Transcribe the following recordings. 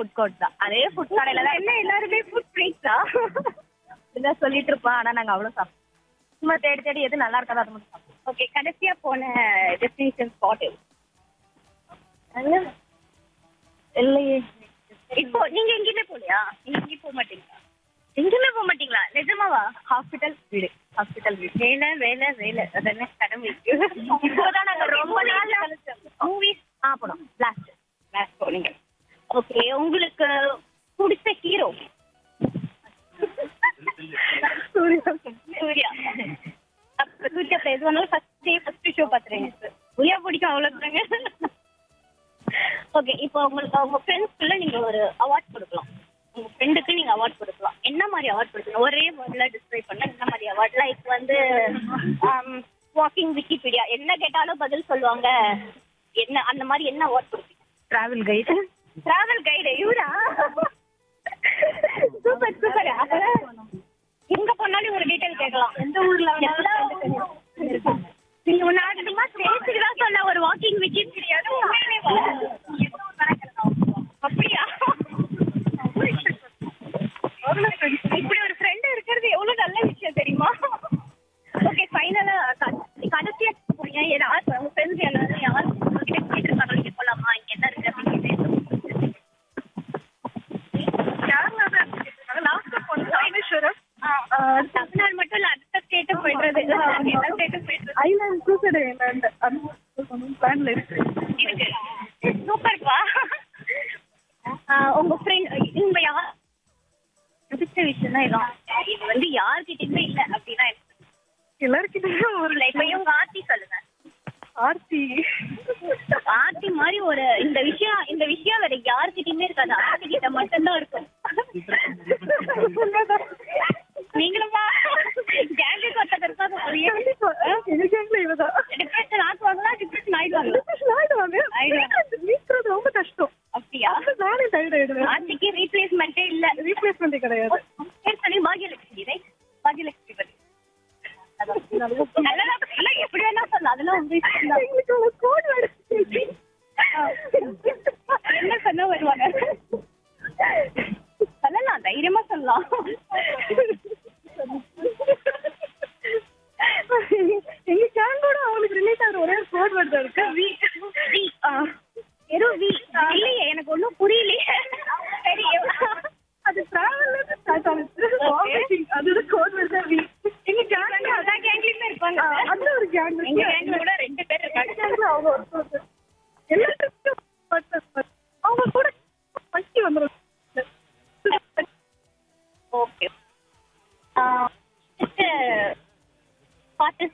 Food court தான் அதே food கடையில தான் என்ன எல்லாருமே ஃபுட் ஃப்ரீக்ஸா இல்ல சொல்லிட்டு இருப்போம் ஆனா நாங்க அவ்வளவு சாப்பிடுவோம் சும்மா தேடி தேடி எது நல்லா இருக்காதோ அது மட்டும் சாப்பிடுவோம் ஓகே கடைசியா போன டெஸ்டினேஷன் ஸ்பாட் இல்லையே இப்போ நீங்க எங்கேயுமே போலையா நீங்க எங்கேயும் போக மாட்டீங்களா எங்கேயுமே போக மாட்டீங்களா நிஜமாவா ஹாஸ்பிட்டல் வீடு ஹாஸ்பிட்டல் வீடு வேலை வேலை வேலை அதென்ன கடமை இப்போதான் நாங்க ரொம்ப நாள் மூவிஸ் ஆ போனோம் லாஸ்ட் மேட்ச் போனீங்க ஓகே உங்களுக்கு பிடிச்ச ஹீரோ சூர்யா சூர்யா அப்ப சூர்யா அப்ப எது வேணாலும் ஃபர்ஸ்ட் டே ஃபர்ஸ்ட் ஷோ பாத்துறீங்க சூர்யா பிடிக்கும் அவ்வளவுதாங்க ஓகே இப்போ உங்களுக்கு உங்க ஃப்ரெண்ட்ஸ்க்குள்ள நீங்க ஒரு அவார்ட் கொடுக்கலாம் உங்க ஃப்ரெண்டுக்கு நீங்க அவார்ட் கொடுக்கலாம் என்ன மாதிரி அவார்ட் கொடுக்கலாம் ஒரே வேர்ட்ல டிஸ்கிரைப் பண்ண என்ன மாதிரி அவார்ட் லைக் வந்து வாக்கிங் விக்கிபீடியா என்ன கேட்டாலும் பதில் சொல்லுவாங்க என்ன அந்த மாதிரி என்ன அவார்ட் கொடுப்பீங்க டிராவல் கைடு டிராவல் கைடு இவரா சூப்பர் சூப்பர் எங்க போனாலும் ஒரு டீடைல் கேட்கலாம் எந்த ஊர்ல நீங்க ஒன்னு அதிகமா பேசிட்டு தான் சொன்ன ஒரு வாக்கிங் விக்கெட் கிடையாது உண்மையிலே வா. அப்படியா இப்படி ஒரு ஃப்ரெண்ட் இருக்கிறது எவ்வளவு நல்ல விஷயம் தெரியுமா ஓகே ஃபைனலா கடைசியா போறீங்க ஏதாவது உங்க ஃப்ரெண்ட்ஸ் எல்லாரும் யாரும் உங்ககிட்ட கேட்டிருக்காங்க இங்க போலாமா இங்க என்ன இருக்கு அப்படின்னு கேட்டு தமிழ்நாடு மட்டும் இல்ல அடுத்த ஸ்டேட்டும் போயிடுறது எல்லா ஸ்டேட்டும் போயிடுறது ஐலாண்ட் சூசைட் ஐலாண்ட் பிளான்ல இருக்கு இருக்கு சூப்பர்ப்பா உங்க ஃப்ரெண்ட் உங்க யார் பிடிச்ச விஷயம் தான் இதான் இது வந்து யார்கிட்டயுமே இல்ல அப்படின்னா எனக்கு எல்லாருக்கிட்டையும் ஒரு இல்ல இப்ப இவங்க ஆர்த்தி சொல்லுங்க ஆர்த்தி ஆர்த்தி மாதிரி ஒரு இந்த விஷயம் இந்த விஷயம் வேற யார்கிட்டயுமே இருக்காது ஆர்த்தி கிட்ட மட்டும்தான் இருக்கும் நீங்களுமா கேங்குக்கு ஒருத்தர் இருக்காங்க போலயே எனக்கு இவதான் டிப்ரெஷன் ஆக்குவாங்களா டிப்ரெஷன் ஆயிடுவாங்களா ஆயிடுவாங்க ஆயிடுவாங்க. நீக்கிறது ரொம்ப கஷ்டம் அப்படியா நானே டயர்ட் ஆயிடுவேன் ஆர்த்திக்கு ரீப்ளேஸ்மெண்ட்டே இல்ல ரீப்ளேஸ்மெண்ட் கிடையாது பேர் சொல்லி பாகியலட்சுமி ரைட் பாகியலட்சுமி பத்தி நல்லதா இல்ல எப்படி வேணா சொல்லலாம் அதெல்லாம் உங்க இஷ்டம் தான். எங்களுக்கு ஒரு கோட் வேர்டு என்ன சொன்னா வருவாங்க சொல்லலாம் தைரியமா சொல்லலாம் எங்க கேங்கோட அவங்களுக்கு ரிலேட் ஆகிற ஒரே கோட் வேர்டு தான் இருக்கு வி வி வெறும் வி இல்லையே எனக்கு ஒண்ணும் புரியலையே சரி அது டிராவல்ல இருந்து ஸ்டார்ட் ஆனது வாமிட்டிங் அது கோட் வேர்டு தான் வி எங்க கேங்ல எல்லா கேங்லயுமே இருப்பாங்க அந்த ஒரு கேங் எங்க கேங்ல கூட ரெண்டு பேர் இருக்காங்க கேங்ல அவங்க ஒருத்தர் எல்லாத்துக்கும் ஒருத்தர். அவங்க கூட பசி வந்துடும் ஓகே பாட்டு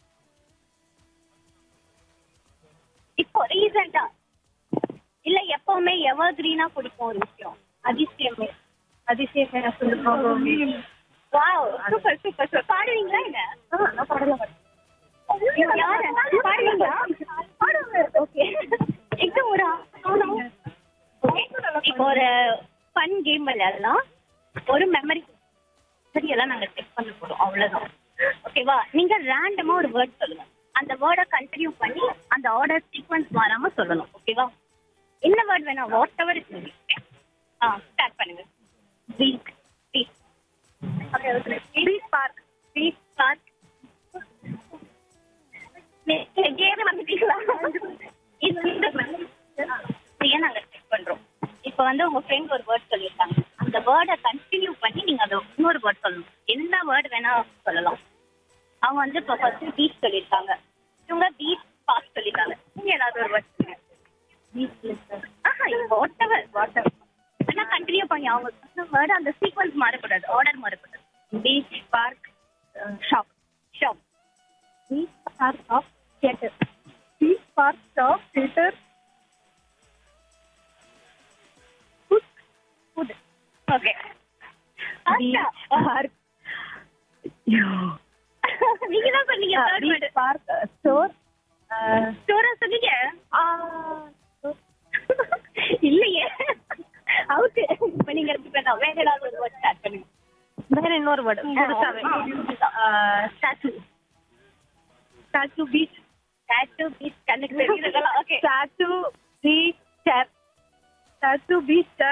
இப்போ ரீசெண்டா இல்ல எப்பவுமே எவர் கிரீனா பிடிக்கும் ஒரு விஷயம் அதிசயமே அதிசயம் என்ன சொல்லுங்க வாவ் சூப்பர் சூப்பர் சூப்பர் பாடுவீங்களா என்ன நான் பாடல யாரு பாடுவீங்களா ஓகே எங்க ஒரு ஓகே இப்போ ஒரு ஃபன் கேம் விளையாடலாம் ஒரு மெமரி சரி எல்லாம் நாங்க செக் பண்ண போறோம் அவ்வளவுதான் ஓகேவா நீங்க ரேண்டமா ஒரு வேர்ட் சொல்லுங்க அந்த வேர்டை கண்டினியூ பண்ணி அந்த ஆர்டர் சீக்வன்ஸ் மாறாம சொல்லணும் ஓகேவா என்ன வேர்ட் வேணா whatever is uh start பண்ணுங்க week week beach park beach park game வந்துட்டீங்களா இது ஏன் நாங்க செக் பண்றோம் இப்போ வந்து உங்க ஃப்ரெண்ட் ஒரு வேர்ட் சொல்லியிருக்காங்க அந்த வேர்டை கண்டினியூ பண்ணி நீங்க அதை இன்னொரு வேர்ட் சொல்லணும் என்ன வேர்ட் வேணா சொல்லலாம் அவங்க வந்து இப்போ ஃபர்ஸ்ட் பீச் சொல்லியிருக்காங்க இவங்க பீச் பார்க் சொல்லியிருக்காங்க நீங்க ஏதாவது ஒரு வேர்ட் சொல்லுங்க ஆஹா வாட் எவர் வாட் எவர் ஆனா கண்டினியூ பண்ணி அவங்க சொன்ன வேர்டு அந்த சீக்வன்ஸ் மாறக்கூடாது ஆர்டர் மாறக்கூடாது beach park shop shop beach park of theatre beach park of theatre food okay park நீங்க தான் சொன்னீங்க third word beach park store ஸ்டோரா சொன்னீங்க இல்லையே அவுட் இப்ப நீங்க ரெண்டு பேர் தான் வேற ஏதாவது ஒரு வேர்ட் ஸ்டார்ட் பண்ணுங்க வேற இன்னொரு word statue statue beach statue beach கண்ணுக்கு தெரியுதுங்களா okay statue beach statue beach